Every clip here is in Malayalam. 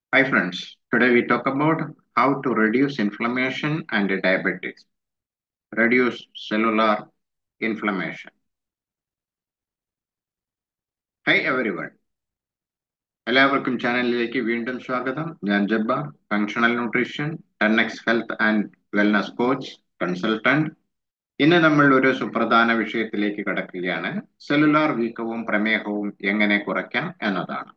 Hi friends, today we talk about how to reduce inflammation and diabetes. Reduce cellular inflammation. Hi everyone. എല്ലാവർക്കും ചാനലിലേക്ക് വീണ്ടും സ്വാഗതം ഞാൻ Jabbar functional nutrition ten X health and wellness coach consultant ഇന്ന് നമ്മൾ ഒരു സുപ്രധാന വിഷയത്തിലേക്ക് കടക്കുകയാണ് സെല്ലുലാർ വീക്കവും പ്രമേഹവും എങ്ങനെ കുറയ്ക്കാം എന്നതാണ്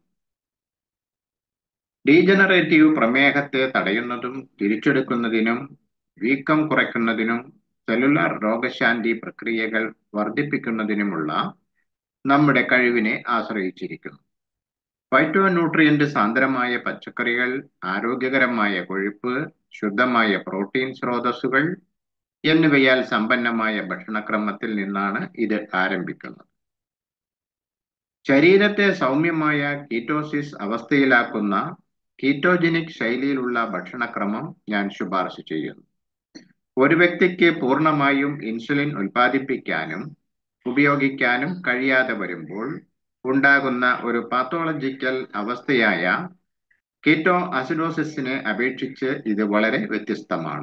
ഡീജനറേറ്റീവ് പ്രമേഹത്തെ തടയുന്നതും തിരിച്ചെടുക്കുന്നതിനും വീക്കം കുറയ്ക്കുന്നതിനും സെല്ലുലാർ രോഗശാന്തി പ്രക്രിയകൾ വർദ്ധിപ്പിക്കുന്നതിനുമുള്ള നമ്മുടെ കഴിവിനെ ആശ്രയിച്ചിരിക്കുന്നു ഫൈറ്റോ ന്യൂട്രിയന്റ് സാന്ദ്രമായ പച്ചക്കറികൾ ആരോഗ്യകരമായ കൊഴുപ്പ് ശുദ്ധമായ പ്രോട്ടീൻ സ്രോതസ്സുകൾ എന്നിവയാൽ സമ്പന്നമായ ഭക്ഷണക്രമത്തിൽ നിന്നാണ് ഇത് ആരംഭിക്കുന്നത് ശരീരത്തെ സൗമ്യമായ കീറ്റോസിസ് അവസ്ഥയിലാക്കുന്ന കീറ്റോജനിക് ശൈലിയിലുള്ള ഭക്ഷണക്രമം ഞാൻ ശുപാർശ ചെയ്യുന്നു ഒരു വ്യക്തിക്ക് പൂർണ്ണമായും ഇൻസുലിൻ ഉൽപ്പാദിപ്പിക്കാനും ഉപയോഗിക്കാനും കഴിയാതെ വരുമ്പോൾ ഉണ്ടാകുന്ന ഒരു പാത്തോളജിക്കൽ അവസ്ഥയായ കീറ്റോ അസിഡോസിസിനെ അപേക്ഷിച്ച് ഇത് വളരെ വ്യത്യസ്തമാണ്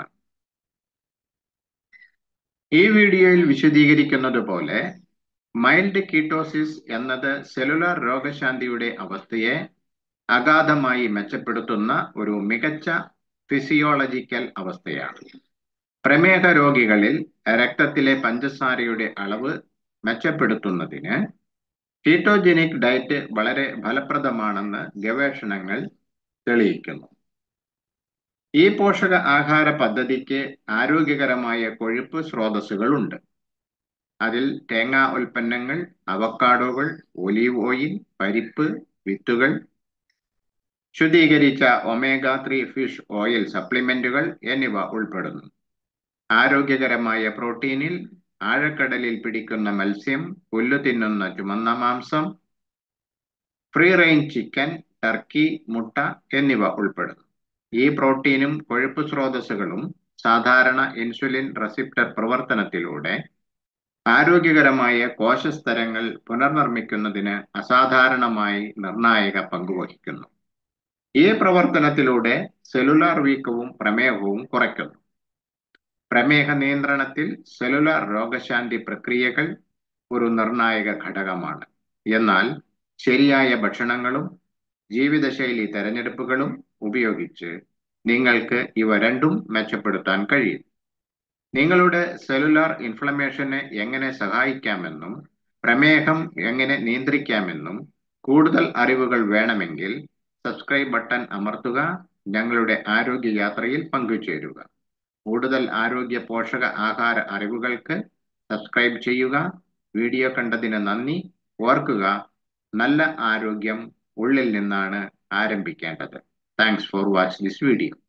ഈ വീഡിയോയിൽ വിശദീകരിക്കുന്നത് പോലെ മൈൽഡ് കീറ്റോസിസ് എന്നത് സെല്ലുലാർ രോഗശാന്തിയുടെ അവസ്ഥയെ അഗാധമായി മെച്ചപ്പെടുത്തുന്ന ഒരു മികച്ച ഫിസിയോളജിക്കൽ അവസ്ഥയാണ് പ്രമേഹ രോഗികളിൽ രക്തത്തിലെ പഞ്ചസാരയുടെ അളവ് മെച്ചപ്പെടുത്തുന്നതിന് കീറ്റോജനിക് ഡയറ്റ് വളരെ ഫലപ്രദമാണെന്ന് ഗവേഷണങ്ങൾ തെളിയിക്കുന്നു ഈ പോഷക ആഹാര പദ്ധതിക്ക് ആരോഗ്യകരമായ കൊഴുപ്പ് സ്രോതസ്സുകളുണ്ട് അതിൽ തേങ്ങാ ഉൽപ്പന്നങ്ങൾ അവക്കാഡോകൾ ഒലീവ് ഓയിൽ പരിപ്പ് വിത്തുകൾ ശുദ്ധീകരിച്ച ഒമേഗ ത്രീ ഫിഷ് ഓയിൽ സപ്ലിമെന്റുകൾ എന്നിവ ഉൾപ്പെടുന്നു ആരോഗ്യകരമായ പ്രോട്ടീനിൽ ആഴക്കടലിൽ പിടിക്കുന്ന മത്സ്യം പുല്ലു തിന്നുന്ന ചുമന്ന മാംസം ഫ്രീ റേഞ്ച് ചിക്കൻ ടർക്കി മുട്ട എന്നിവ ഉൾപ്പെടുന്നു ഈ പ്രോട്ടീനും കൊഴുപ്പ് സ്രോതസ്സുകളും സാധാരണ ഇൻസുലിൻ റെസിപ്റ്റർ പ്രവർത്തനത്തിലൂടെ ആരോഗ്യകരമായ കോശസ്തരങ്ങൾ പുനർനിർമ്മിക്കുന്നതിന് അസാധാരണമായി നിർണായക പങ്കുവഹിക്കുന്നു ഈ പ്രവർത്തനത്തിലൂടെ സെല്ലുലാർ വീക്കവും പ്രമേഹവും കുറയ്ക്കുന്നു പ്രമേഹ നിയന്ത്രണത്തിൽ സെല്ലുലാർ രോഗശാന്തി പ്രക്രിയകൾ ഒരു നിർണായക ഘടകമാണ് എന്നാൽ ശരിയായ ഭക്ഷണങ്ങളും ജീവിതശൈലി തെരഞ്ഞെടുപ്പുകളും ഉപയോഗിച്ച് നിങ്ങൾക്ക് ഇവ രണ്ടും മെച്ചപ്പെടുത്താൻ കഴിയും നിങ്ങളുടെ സെല്ലുലാർ ഇൻഫ്ലമേഷനെ എങ്ങനെ സഹായിക്കാമെന്നും പ്രമേഹം എങ്ങനെ നിയന്ത്രിക്കാമെന്നും കൂടുതൽ അറിവുകൾ വേണമെങ്കിൽ സബ്സ്ക്രൈബ് ബട്ടൺ അമർത്തുക ഞങ്ങളുടെ ആരോഗ്യ യാത്രയിൽ പങ്കുചേരുക കൂടുതൽ ആരോഗ്യ പോഷക ആഹാര അറിവുകൾക്ക് സബ്സ്ക്രൈബ് ചെയ്യുക വീഡിയോ കണ്ടതിന് നന്ദി ഓർക്കുക നല്ല ആരോഗ്യം ഉള്ളിൽ നിന്നാണ് ആരംഭിക്കേണ്ടത് thanks for watch this video